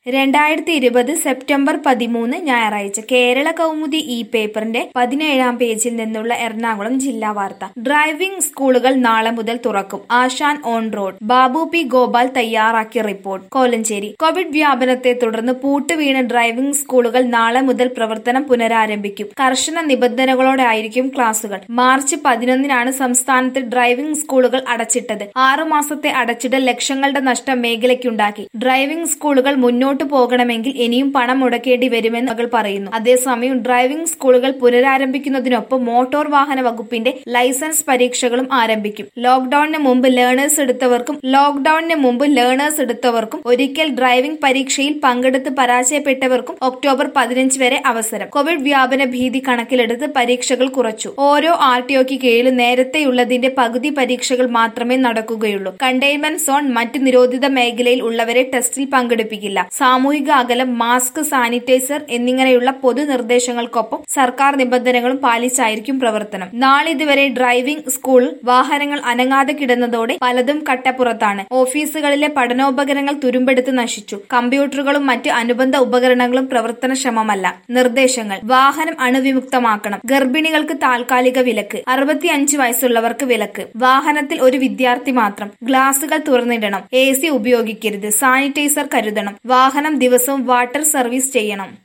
രണ്ടായിരത്തി ഇരുപത് സെപ്റ്റംബർ പതിമൂന്ന് ഞായറാഴ്ച കേരള കൗമുദി ഇ പേപ്പറിന്റെ പതിനേഴാം പേജിൽ നിന്നുള്ള എറണാകുളം ജില്ലാ വാർത്ത ഡ്രൈവിംഗ് സ്കൂളുകൾ നാളെ മുതൽ തുറക്കും ആശാൻ on road Babu P Gopal തയ്യാറാക്കിയ റിപ്പോർട്ട് കോലഞ്ചേരി കോവിഡ് വ്യാപനത്തെ തുടർന്ന് പൂട്ടുവീണ ഡ്രൈവിംഗ് സ്കൂളുകൾ നാളെ മുതൽ പ്രവർത്തനം പുനരാരംഭിക്കും കർശന നിബന്ധനകളോടെ ആയിരിക്കും ക്ലാസുകൾ മാർച്ച് പതിനൊന്നിനാണ് സംസ്ഥാനത്ത് ഡ്രൈവിംഗ് സ്കൂളുകൾ അടച്ചിട്ടത് ആറു മാസത്തെ അടച്ചിടൽ ലക്ഷങ്ങളുടെ നഷ്ടം മേഖലയ്ക്കുണ്ടാക്കി ഡ്രൈവിംഗ് സ്കൂളുകൾ മുന്നോട്ടു പോകണമെങ്കിൽ ഇനിയും പണം മുടക്കേണ്ടി വരുമെന്ന് മകൾ പറയുന്നു അതേസമയം ഡ്രൈവിംഗ് സ്കൂളുകൾ പുനരാരംഭിക്കുന്നതിനൊപ്പം മോട്ടോർ വാഹന വകുപ്പിന്റെ ലൈസൻസ് പരീക്ഷകളും ആരംഭിക്കും ലോക്ഡൌണിന് മുമ്പ് ലേണേഴ്സ് എടുത്തവർക്കും ലോക്ഡൌണിന് മുമ്പ് ലേണേഴ്സ് എടുത്തവർക്കും ഒരിക്കൽ ഡ്രൈവിംഗ് പരീക്ഷയിൽ പങ്കെടുത്ത് പരാജയപ്പെട്ടവർക്കും ഒക്ടോബർ പതിനഞ്ച് വരെ അവസരം കോവിഡ് വ്യാപന ഭീതി കണക്കിലെടുത്ത് പരീക്ഷകൾ കുറച്ചു ഓരോ ആർ ടി ഒക്ക് കീഴിൽ നേരത്തെയുള്ളതിന്റെ പകുതി പരീക്ഷകൾ മാത്രമേ നടക്കുകയുള്ളൂ കണ്ടെയ്ൻമെന്റ് സോൺ മറ്റ് നിരോധിത മേഖലയിൽ ഉള്ളവരെ ടെസ്റ്റിൽ പങ്കെടുപ്പിക്കില്ല സാമൂഹിക അകലം മാസ്ക് സാനിറ്റൈസർ എന്നിങ്ങനെയുള്ള പൊതു നിർദ്ദേശങ്ങൾക്കൊപ്പം സർക്കാർ നിബന്ധനകളും പാലിച്ചായിരിക്കും പ്രവർത്തനം നാളിതുവരെ ഡ്രൈവിംഗ് സ്കൂൾ വാഹനങ്ങൾ അനങ്ങാതെ കിടന്നതോടെ പലതും കട്ടപ്പുറത്താണ് ഓഫീസുകളിലെ പഠനോപകരണങ്ങൾ തുരുമ്പെടുത്ത് നശിച്ചു കമ്പ്യൂട്ടറുകളും മറ്റ് അനുബന്ധ ഉപകരണങ്ങളും പ്രവർത്തനക്ഷമമല്ല നിർദ്ദേശങ്ങൾ വാഹനം അണുവിമുക്തമാക്കണം ഗർഭിണികൾക്ക് താൽക്കാലിക വിലക്ക് അറുപത്തിയഞ്ച് വയസ്സുള്ളവർക്ക് വിലക്ക് വാഹനത്തിൽ ഒരു വിദ്യാർത്ഥി മാത്രം ഗ്ലാസുകൾ തുറന്നിടണം എ സി ഉപയോഗിക്കരുത് സാനിറ്റൈസർ കരുതണം വാഹനം ദിവസവും വാട്ടർ സർവീസ് ചെയ്യണം